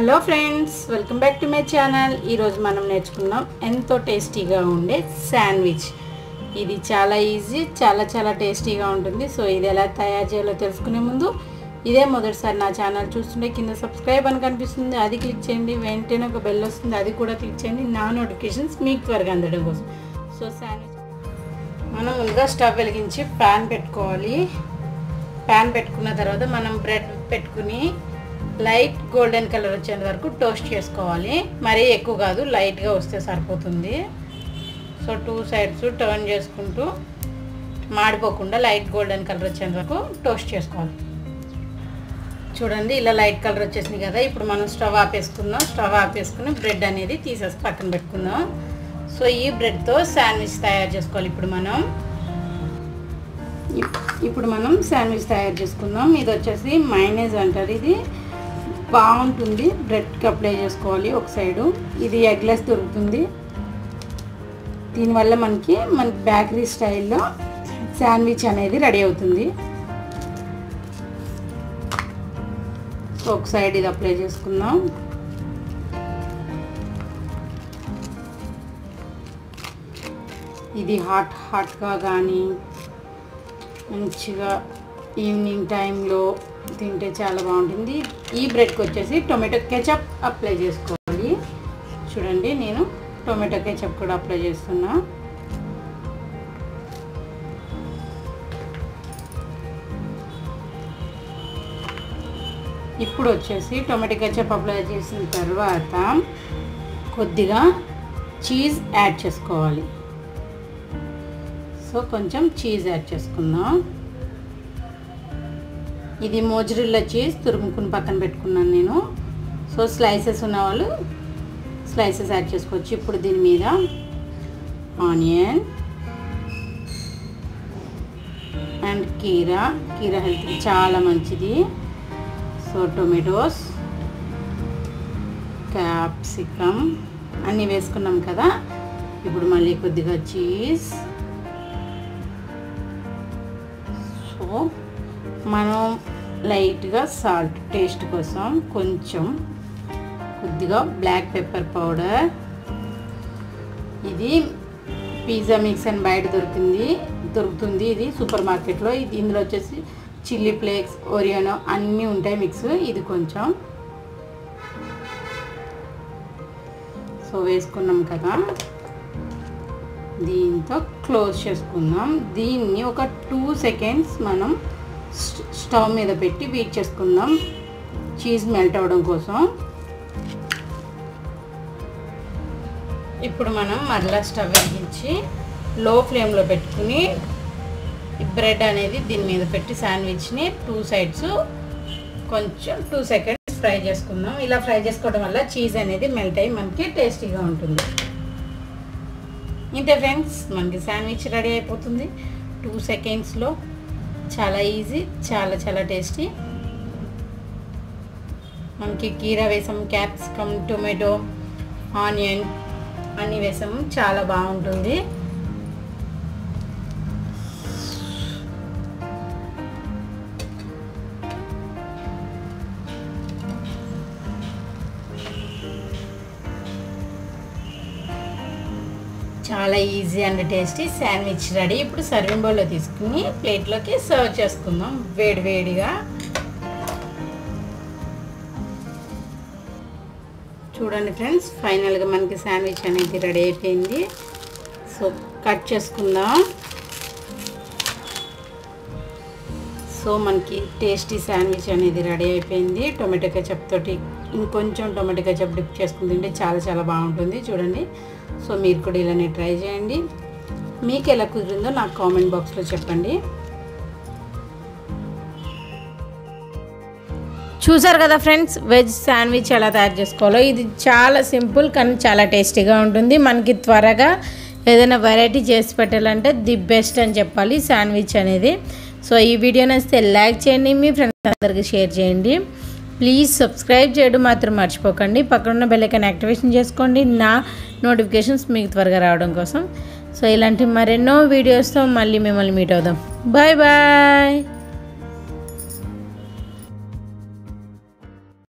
hello friends welcome back to my channel ఈరోజు మనం నేర్చుకున్నాం ఎంతో టేస్టీగా ఉండే శాండ్విచ్ ఇది చాలా ఈజీ చాలా చాలా టేస్టీగా ఉంటుంది సో ఇది ఎలా తయారు చేయాలో తెలుసుకునే ముందు ఇదే మొదటిసారి నా ఛానల్ చూస్తుంటే కింద సబ్స్క్రైబ్ అని కనిపిస్తుంది అది క్లిక్ చేయండి వెంటనే ఒక బెల్ వస్తుంది అది కూడా క్లిక్ చేయండి నా నోటిఫికేషన్స్ మీకు త్వరగా అందడం కోసం సో శాండ్విచ్ మనం ముందుగా స్టవ్ వెలిగించి ప్యాన్ పెట్టుకోవాలి ప్యాన్ పెట్టుకున్న తర్వాత మనం బ్రెడ్ పెట్టుకుని లైట్ గోల్డెన్ కలర్ వచ్చేంత వరకు టోస్ట్ చేసుకోవాలి మరీ ఎక్కువ కాదు లైట్గా వస్తే సరిపోతుంది సో టూ సైడ్స్ టర్న్ చేసుకుంటూ మాడిపోకుండా లైట్ గోల్డెన్ కలర్ వచ్చేంత వరకు టోస్ట్ చేసుకోవాలి చూడండి ఇలా లైట్ కలర్ వచ్చేసింది కదా ఇప్పుడు మనం స్టవ్ ఆపేసుకుందాం స్టవ్ ఆపేసుకుని బ్రెడ్ అనేది తీసేసి పక్కన పెట్టుకుందాం సో ఈ బ్రెడ్తో శాండ్విచ్ తయారు చేసుకోవాలి ఇప్పుడు మనం ఇప్పుడు మనం శాండ్విచ్ తయారు చేసుకుందాం ఇది వచ్చేసి మైనేజ్ అంటారు ఇది బాగుంటుంది బ్రెడ్కి అప్లై చేసుకోవాలి ఒక సైడు ఇది ఎగ్లెస్ దొరుకుతుంది దీనివల్ల మనకి మనకి బేకరీ స్టైల్లో శాండ్విచ్ అనేది రెడీ అవుతుంది సో ఒక సైడ్ ఇది అప్లై చేసుకుందాం ఇది హాట్ హాట్గా కానీ మంచిగా ఈవినింగ్ టైంలో తింటే చాలా బాగుంటుంది ఈ బ్రెడ్కి వచ్చేసి టొమాటో కెచప్ అప్లై చేసుకోవాలి చూడండి నేను టొమాటో కెచప్ కూడా అప్లై చేస్తున్నా ఇప్పుడు వచ్చేసి టొమాటో కెచప్ అప్లై చేసిన తర్వాత కొద్దిగా చీజ్ యాడ్ చేసుకోవాలి సో కొంచెం చీజ్ యాడ్ చేసుకుందాం ఇది మోజరిల్లా చీజ్ తురుముకుని పక్కన పెట్టుకున్నాను నేను సో స్లైసెస్ ఉన్న వాళ్ళు స్లైసెస్ యాడ్ చేసుకోవచ్చు ఇప్పుడు దీని మీద ఆనియన్ అండ్ కీరా కీరా హెల్త్కి చాలా మంచిది సో టొమాటోస్ క్యాప్సికమ్ అన్నీ వేసుకున్నాం కదా ఇప్పుడు మళ్ళీ కొద్దిగా చీజ్ సో మనం లైట్గా సాల్ట్ టేస్ట్ కోసం కొంచెం కొద్దిగా బ్లాక్ పెప్పర్ పౌడర్ ఇది పిజ్జా మిక్స్ అని బయట దొరికింది దొరుకుతుంది ఇది సూపర్ మార్కెట్లో ఇది ఇందులో వచ్చేసి చిల్లీ ఫ్లేక్స్ ఒరియానో అన్నీ ఉంటాయి మిక్స్ ఇది కొంచెం సో వేసుకున్నాం కదా దీంతో క్లోజ్ చేసుకుందాం దీన్ని ఒక టూ సెకండ్స్ మనం స్టవ్ మీద పెట్టి బీట్ చేసుకుందాం చీజ్ మెల్ట్ అవ్వడం కోసం ఇప్పుడు మనం మరలా స్టవ్ వెలిగించి లో ఫ్లేమ్లో పెట్టుకుని బ్రెడ్ అనేది దీని మీద పెట్టి శాండ్విచ్ని టూ సైడ్స్ కొంచెం టూ సెకండ్స్ ఫ్రై చేసుకుందాం ఇలా ఫ్రై చేసుకోవడం వల్ల చీజ్ అనేది మెల్ట్ అయ్యి మనకి టేస్టీగా ఉంటుంది ఇంతే ఫ్రెండ్స్ మనకి శాండ్విచ్ రెడీ అయిపోతుంది టూ సెకండ్స్లో చాలా ఈజీ చాలా చాలా టేస్టీ మనకి కీరా వేసాం క్యాప్సికమ్ టొమాటో ఆనియన్ అన్నీ వేసాము చాలా బాగుంటుంది చాలా easy and tasty sandwich ready ఇప్పుడు సర్వింగ్ బౌల్లో తీసుకుని ప్లేట్లోకి సర్వ్ చేసుకుందాం వేడి వేడిగా చూడండి ఫ్రెండ్స్ ఫైనల్గా మనకి శాండ్విచ్ అనేది రెడీ అయిపోయింది సో కట్ చేసుకుందాం సో మనకి టేస్టీ శాండ్విచ్ అనేది రెడీ అయిపోయింది టొమాటో కెచప్ తోటి ఇంకొంచెం టొమాటో కెచప్ డిప్ చేసుకుని తింటే చాలా చాలా బాగుంటుంది చూడండి సో మీరు కూడా ఇలానే ట్రై చేయండి మీకు ఎలా కుదిరిందో నాకు కామెంట్ బాక్స్లో చెప్పండి చూసారు కదా ఫ్రెండ్స్ వెజ్ శాండ్విచ్ ఎలా తయారు చేసుకోవాలో ఇది చాలా సింపుల్ కానీ చాలా టేస్టీగా ఉంటుంది మనకి త్వరగా ఏదైనా వెరైటీ చేసి పెట్టాలంటే ది బెస్ట్ అని చెప్పాలి శాండ్విచ్ అనేది సో ఈ వీడియో నచ్చితే లైక్ చేయండి మీ ఫ్రెండ్స్ అందరికీ షేర్ చేయండి ప్లీజ్ సబ్స్క్రైబ్ చేయడం మాత్రం మర్చిపోకండి పక్కనున్న బెల్లైకన్ యాక్టివేషన్ చేసుకోండి నా నోటిఫికేషన్స్ మీకు త్వరగా రావడం కోసం సో ఇలాంటి మరెన్నో వీడియోస్తో మళ్ళీ మిమ్మల్ని మీట్ అవుదాం బాయ్ బాయ్